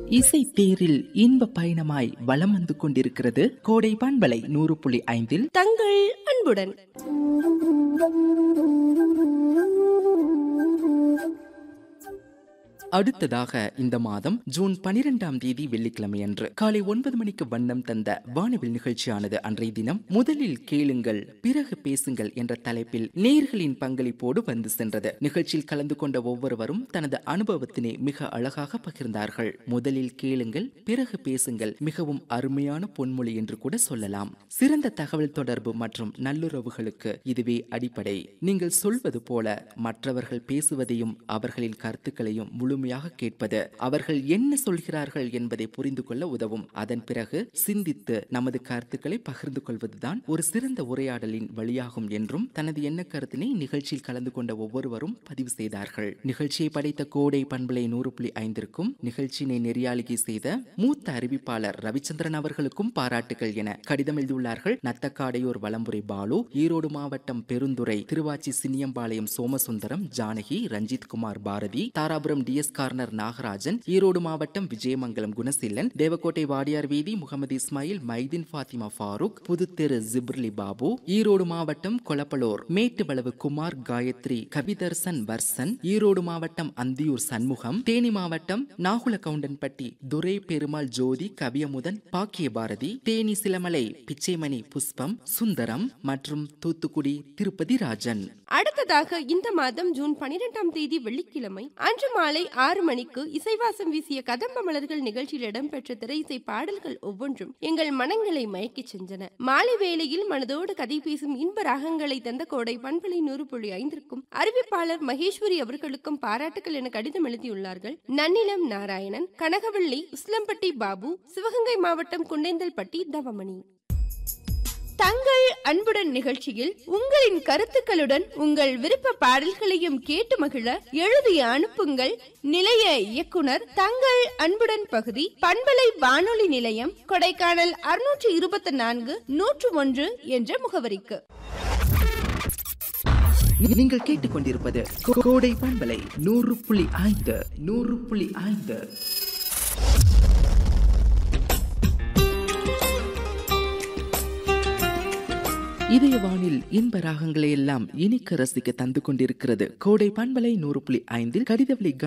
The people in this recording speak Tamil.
இசை தேரில் இன்ப பயணமாய் வலம் வந்து கொண்டிருக்கிறது கோடை பண்பலை நூறு புள்ளி ஐந்தில் தங்கள் அன்புடன் அடுத்ததாக இந்த மாதம் ஜூன் பனிரெண்டாம் தேதி வெள்ளிக்கிழமை அன்று காலை ஒன்பது மணிக்கு வண்ணம் தந்த வானவில் நிகழ்ச்சியானது அன்றைய தினம் முதலில் கேளுங்கள் பிறகு பேசுங்கள் என்ற தலைப்பில் நேர்களின் பங்களிப்போடு வந்து சென்றது நிகழ்ச்சியில் கலந்து கொண்ட ஒவ்வொருவரும் தனது அனுபவத்தினை மிக அழகாக பகிர்ந்தார்கள் முதலில் கேளுங்கள் பிறகு பேசுங்கள் மிகவும் அருமையான பொன்மொழி என்று கூட சொல்லலாம் சிறந்த தகவல் தொடர்பு மற்றும் நல்லுறவுகளுக்கு இதுவே அடிப்படை நீங்கள் சொல்வது போல மற்றவர்கள் பேசுவதையும் அவர்களின் கருத்துக்களையும் முழுமையாக கேட்பது அவர்கள் என்ன சொல்கிறார்கள் என்பதை புரிந்து கொள்ள உதவும் அதன் பிறகு சிந்தித்து நமது கருத்துக்களை பகிர்ந்து கொள்வதுதான் ஒரு சிறந்த உரையாடலின் வழியாகும் என்றும் தனது எண்ண கருத்தினை நிகழ்ச்சியில் கலந்து கொண்ட ஒவ்வொருவரும் பதிவு செய்தார்கள் நிகழ்ச்சியை படைத்த கோடை பண்பலை நூறு புள்ளி ஐந்திற்கும் நிகழ்ச்சியினை நெறியாளிகை செய்த மூத்த அறிவிப்பாளர் ரவிச்சந்திரன் அவர்களுக்கும் பாராட்டுகள் என கடிதம் எழுதியுள்ளார்கள் நத்தக்காடையூர் வலம்புரை பாலு ஈரோடு மாவட்டம் Perundurai Thiruvachi Chinniyampalayam Somasundaram Janaki Ranjith Kumar Bharathi Dharapuram T S corner Nagarajan Erode மாவட்டம் விஜயமங்கலம் குணசீலன் தேவக்கோட்டை வாடியார் வீதி முகமது இஸ்மாயில் மைதீன் ஃபாத்திமா ஃபாரூக் புதுத்தெரு ஜிப்ரிலி பாபு ஈரோடு மாவட்டம் கொலப்பலூர் மேட்டுவளவு குமார் காயத்ரி கவிதர்சன் வர்சன் ஈரோடு மாவட்டம் அந்தியூர் சண்முகம் தேனி மாவட்டம் நாகுல கவுண்டன்பட்டி துரை பெருமாள் ஜோதி கவியமுதன் பாக்கிய பாரதி தேனி சிலமலை பிச்சைமணி புஷ்பம் சுந்தரம் மற்றும் தூத்துக்குடி திருப்பதி ராஜன் அடுத்ததாக இந்த மாதம் ஜூன் பனிரெண்டாம் தேதி வெள்ளிக்கிழமை அன்று மாலை ஆறு மணிக்கு இசைவாசம் வீசிய கதம்ப மலர்கள் நிகழ்ச்சியில் இடம்பெற்ற திரை இசை பாடல்கள் ஒவ்வொன்றும் எங்கள் மனங்களை மயக்கிச் சென்றன மாலை வேளையில் மனதோடு கதை பேசும் இன்ப ராகங்களை தந்த கோடை பண்பலை நூறு புள்ளி ஐந்திற்கும் அறிவிப்பாளர் மகேஸ்வரி அவர்களுக்கும் பாராட்டுகள் என கடிதம் எழுதியுள்ளார்கள் நன்னிலம் நாராயணன் கனகவள்ளி உஸ்லம்பட்டி பாபு சிவகங்கை மாவட்டம் குண்டேந்தல்பட்டி தவமணி தங்கள் அன்புடன் நிகழ்ச்சியில் உங்களின் கருத்துக்களுடன் உங்கள் விருப்ப பாடல்களையும் கேட்டு மகிழ எழுதி அனுப்புங்கள் நிலைய இயக்குனர் தங்கள் அன்புடன் பகுதி பண்பலை வானொலி நிலையம் கொடைக்கானல் அறுநூற்று இருபத்தி நான்கு நூற்று ஒன்று என்ற முகவரிக்கு நீங்கள் கேட்டுக்கொண்டிருப்பது கோ- கோடை பண்பலை நூறு புள்ளி ஐந்து நூறு புள்ளி ஐந்து இதய வானில் இன்ப ராகங்களை எல்லாம் இனிக்க ரசிக்க தந்து கொண்டிருக்கிறது கோடை பண்பலை நூறு புள்ளி ஐந்தில் கடிதவழி